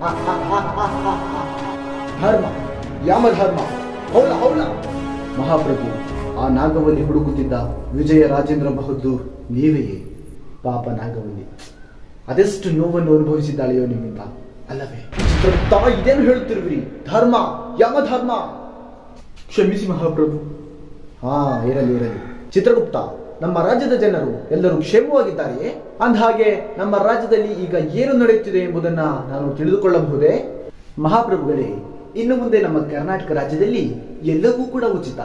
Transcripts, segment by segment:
ಧರ್ಮ ಯಮಧರ್ಮ ಹೌಲ ಹೌಲ ಮಹಾಪ್ರಭು ಆ ನಾಗವಲ್ಲಿ ಹುಡುಕುತ್ತಿದ್ದ ವಿಜಯ ರಾಜೇಂದ್ರ ಬಹದ್ದೂರ್ ನೀವೆಯೇ ಪಾಪ ನಾಗವಲ್ಲಿ ಅದೆಷ್ಟು ನೋವನ್ನು ಅನುಭವಿಸಿದ್ದಾಳೆಯೋ ನಿಮ್ಮಿಂದ ಅಲ್ಲವೇ ಚಿತ್ರಗುಪ್ತ ಇದೇನು ಹೇಳುತ್ತಿರುವಿರಿ ಧರ್ಮ ಯಮಧರ್ಮ ಕ್ಷಮಿಸಿ ಮಹಾಪ್ರಭು ಹಾ ಇರಲಿ ಇರಲಿ ಚಿತ್ರಗುಪ್ತ ನಮ್ಮ ರಾಜ್ಯದ ಜನರು ಎಲ್ಲರೂ ಕ್ಷೇಮವಾಗಿದ್ದಾರೆಯೇ ಅಂದಹಾಗೆ ನಮ್ಮ ರಾಜ್ಯದಲ್ಲಿ ಈಗ ಏನು ನಡೆಯುತ್ತಿದೆ ಎಂಬುದನ್ನ ನಾನು ತಿಳಿದುಕೊಳ್ಳಬಹುದೇ ಮಹಾಪ್ರಭುಗಳೇ ಇನ್ನು ಮುಂದೆ ನಮ್ಮ ಕರ್ನಾಟಕ ರಾಜ್ಯದಲ್ಲಿ ಎಲ್ಲವೂ ಕೂಡ ಉಚಿತ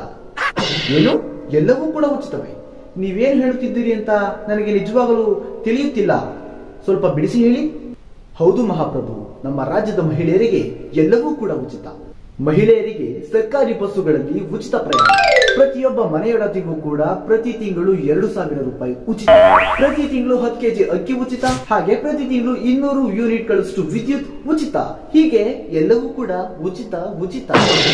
ಏನು ಎಲ್ಲವೂ ಕೂಡ ಉಚಿತವೇ ನೀವೇನು ಹೇಳುತ್ತಿದ್ದೀರಿ ಅಂತ ನನಗೆ ನಿಜವಾಗಲೂ ತಿಳಿಯುತ್ತಿಲ್ಲ ಸ್ವಲ್ಪ ಬಿಡಿಸಿ ಹೇಳಿ ಹೌದು ಮಹಾಪ್ರಭು ನಮ್ಮ ರಾಜ್ಯದ ಮಹಿಳೆಯರಿಗೆ ಎಲ್ಲವೂ ಕೂಡ ಉಚಿತ ಮಹಿಳೆಯರಿಗೆ ಸರ್ಕಾರಿ ಬಸ್ಸುಗಳಲ್ಲಿ ಉಚಿತ ಪ್ರಯಾಣ ಪ್ರತಿಯೊಬ್ಬ ಮನೆಯೊಡತಿಗೂ ಕೂಡ ಪ್ರತಿ ತಿಂಗಳು ಎರಡು ಸಾವಿರ ರೂಪಾಯಿ ಉಚಿತ ಪ್ರತಿ ತಿಂಗಳು ಹತ್ತು ಕೆಜಿ ಅಕ್ಕಿ ಉಚಿತ ಹಾಗೆ ಪ್ರತಿ ತಿಂಗಳು ಇನ್ನೂರು ಯೂನಿಟ್ ಗಳಷ್ಟು ವಿದ್ಯುತ್ ಉಚಿತ ಹೀಗೆ ಎಲ್ಲವೂ ಕೂಡ ಉಚಿತ ಉಚಿತ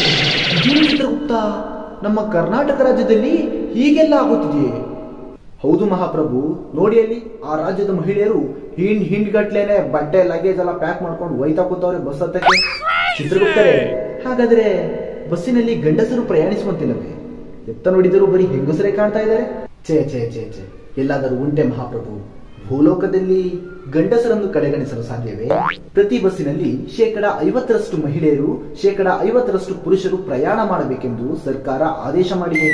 ಇದೇನು ಚಿತ್ರಗುಪ್ತ ನಮ್ಮ ಕರ್ನಾಟಕ ರಾಜ್ಯದಲ್ಲಿ ಹೀಗೆಲ್ಲ ಆಗುತ್ತಿದೆಯೇ ಹೌದು ಮಹಾಪ್ರಭು ನೋಡಿ ಅಲ್ಲಿ ಆ ರಾಜ್ಯದ ಮಹಿಳೆಯರು ಹಿಂಡ್ ಹಿಂಡ್ ಗಟ್ಲೆನೆ ಬಟ್ಟೆ ಲಗೇಜ್ ಎಲ್ಲ ಪ್ಯಾಕ್ ಮಾಡ್ಕೊಂಡು ಒಯ್ತಾ ಕೂತವ್ರೆ ಬಸ್ ಹತ್ತಕ್ಕೆ ಚಿತ್ರಗುಪ್ತರೆ ಹಾಗಾದ್ರೆ ಬಸ್ಸಿನಲ್ಲಿ ಗಂಡಸರು ಪ್ರಯಾಣಿಸುವಂತಿಲ್ಲವೇ ಎತ್ತ ನೋಡಿದರೂ ಬರೀ ಹೆಂಗಸರೇ ಕಾಣ್ತಾ ಇದ್ದಾರೆ ಛೇ ಛೇ ಛೇ ಛೇ ಎಲ್ಲಾದರೂ ಉಂಟೆ ಮಹಾಪ್ರಭು ಭೂಲೋಕದಲ್ಲಿ ಗಂಡಸರನ್ನು ಕಡೆಗಣಿಸಲು ಸಾಧ್ಯವೇ ಪ್ರತಿ ಬಸ್ಸಿನಲ್ಲಿ ಶೇಕಡ ಐವತ್ತರಷ್ಟು ಮಹಿಳೆಯರು ಶೇಕಡ ಐವತ್ತರಷ್ಟು ಪುರುಷರು ಪ್ರಯಾಣ ಮಾಡಬೇಕೆಂದು ಸರ್ಕಾರ ಆದೇಶ ಮಾಡಿದೆ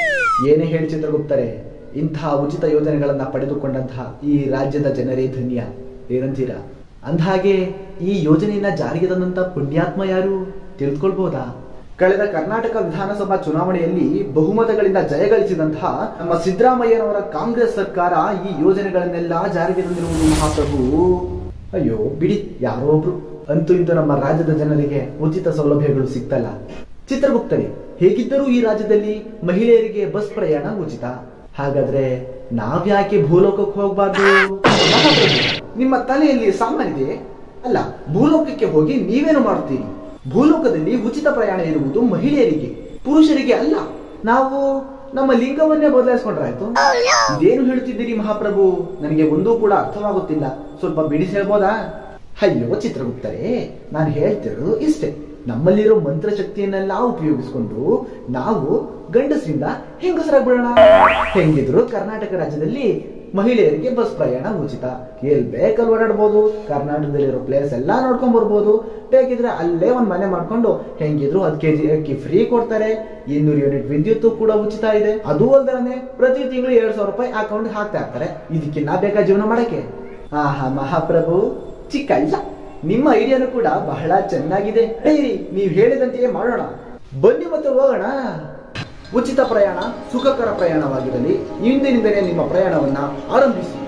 ಏನೇ ಹೇಳಿ ಚಿತ್ರಗುಪ್ತರೆ ಇಂತಹ ಉಚಿತ ಯೋಜನೆಗಳನ್ನ ಪಡೆದುಕೊಂಡಂತಹ ಈ ರಾಜ್ಯದ ಜನರೇ ಧನ್ಯ ಏನಂತೀರಾ ಅಂದಹಾಗೆ ಈ ಯೋಜನೆಯನ್ನ ಜಾರಿಗೆ ತಂದಂತ ಪುಣ್ಯಾತ್ಮ ಯಾರು ತಿಳಿದುಕೊಳ್ಬಹುದಾ ಕಳೆದ ಕರ್ನಾಟಕ ವಿಧಾನಸಭಾ ಚುನಾವಣೆಯಲ್ಲಿ ಬಹುಮತಗಳಿಂದ ಜಯಗಳಿಸಿದಂತಹ ನಮ್ಮ ಸಿದ್ದರಾಮಯ್ಯನವರ ಕಾಂಗ್ರೆಸ್ ಸರ್ಕಾರ ಈ ಯೋಜನೆಗಳನ್ನೆಲ್ಲ ಜಾರಿಗೆ ತಂದಿರುವುದು ಮಹಾಪ್ರಭು ಅಯ್ಯೋ ಬಿಡಿ ಯಾರೋ ಒಬ್ರು ಅಂತೂ ಇಂತೂ ನಮ್ಮ ರಾಜ್ಯದ ಜನರಿಗೆ ಉಚಿತ ಸೌಲಭ್ಯಗಳು ಸಿಗ್ತಲ್ಲ ಚಿತ್ರಗುಪ್ತರೆ ಹೇಗಿದ್ದರೂ ಈ ರಾಜ್ಯದಲ್ಲಿ ಮಹಿಳೆಯರಿಗೆ ಬಸ್ ಪ್ರಯಾಣ ಉಚಿತ ಹಾಗಾದ್ರೆ ನಾವ್ಯಾಕೆ ಭೂಲೋಕಕ್ಕೆ ಹೋಗ್ಬಾರ್ದು ಮಹಾಪ್ರಭು, ನಿಮ್ಮ ತಲೆಯಲ್ಲಿ ಸಾಮಾನಿದೆ ಅಲ್ಲ ಭೂಲೋಕಕ್ಕೆ ಹೋಗಿ ನೀವೇನು ಮಾಡ್ತೀರಿ ಭೂಲೋಕದಲ್ಲಿ ಉಚಿತ ಪ್ರಯಾಣ ಇರುವುದು ಮಹಿಳೆಯರಿಗೆ ಪುರುಷರಿಗೆ ಅಲ್ಲ ನಾವು ನಮ್ಮ ಲಿಂಗವನ್ನೇ ಬದಲಾಯಿಸ್ಕೊಂಡ್ರಾಯ್ತು ಇದೇನು ಹೇಳ್ತಿದ್ದೀರಿ ಮಹಾಪ್ರಭು ನನಗೆ ಒಂದೂ ಕೂಡ ಅರ್ಥವಾಗುತ್ತಿಲ್ಲ ಸ್ವಲ್ಪ ಬಿಡಿಸಿ ಹೇಳ್ಬೋದಾ ಅಯ್ಯೋ ಚಿತ್ರಗುಪ್ತರೇ ನಾನು ಹೇಳ್ತಿರೋದು ಇಷ್ಟೇ ನಮ್ಮಲ್ಲಿರೋ ಮಂತ್ರಶಕ್ತಿಯನ್ನೆಲ್ಲ ಉಪಯೋಗಿಸ್ಕೊಂಡು ನಾವು ಗಂಡಸರಿಂದ ಹೆಂಗಸರಾಗ್ಬಿಡೋಣ ಹೆಂಗಿದ್ರು ಕರ್ನಾಟಕ ರಾಜ್ಯದಲ್ಲಿ ಮಹಿಳೆಯರಿಗೆ ಬಸ್ ಪ್ರಯಾಣ ಉಚಿತ ಎಲ್ ಬೇಕಲ್ಲಿ ಓಡಾಡ್ಬೋದು ಕರ್ನಾಟಕದಲ್ಲಿರೋ ಪ್ಲೇಸ್ ಎಲ್ಲ ನೋಡ್ಕೊಂಡ್ ಬರ್ಬೋದು ಬೇಕಿದ್ರೆ ಅಲ್ಲೇ ಒಂದ್ ಮನೆ ಮಾಡ್ಕೊಂಡು ಹೆಂಗಿದ್ರು ಹತ್ತು ಕೆಜಿ ಅಕ್ಕಿ ಫ್ರೀ ಕೊಡ್ತಾರೆ ಇನ್ನೂರು ಯೂನಿಟ್ ವಿದ್ಯುತ್ ಕೂಡ ಉಚಿತ ಇದೆ ಅದು ಅಲ್ದೇ ಪ್ರತಿ ತಿಂಗಳು ಎರಡ್ ಸಾವಿರ ರೂಪಾಯಿ ಅಕೌಂಟ್ ಹಾಕ್ತಾ ಇರ್ತಾರೆ ಇದಕ್ಕಿನ್ನ ಬೇಕಾ ಜೀವನ ಮಾಡಕ್ಕೆ ಆಹಾ ಮಹಾಪ್ರಭು ಚಿಕ್ಕ ಇಲ್ಲ ನಿಮ್ಮ ಐಡಿಯಾನು ಕೂಡ ಬಹಳ ಚೆನ್ನಾಗಿದೆ ಹೇಳಿ ನೀವು ಹೇಳಿದಂತೆಯೇ ಮಾಡೋಣ ಬನ್ನಿ ಮತ್ತೆ ಹೋಗೋಣ ಉಚಿತ ಪ್ರಯಾಣ ಸುಖಕರ ಪ್ರಯಾಣವಾಗಿರಲಿ ಇಂದಿನಿಂದಲೇ ನಿಮ್ಮ ಪ್ರಯಾಣವನ್ನ ಆರಂಭಿಸಿ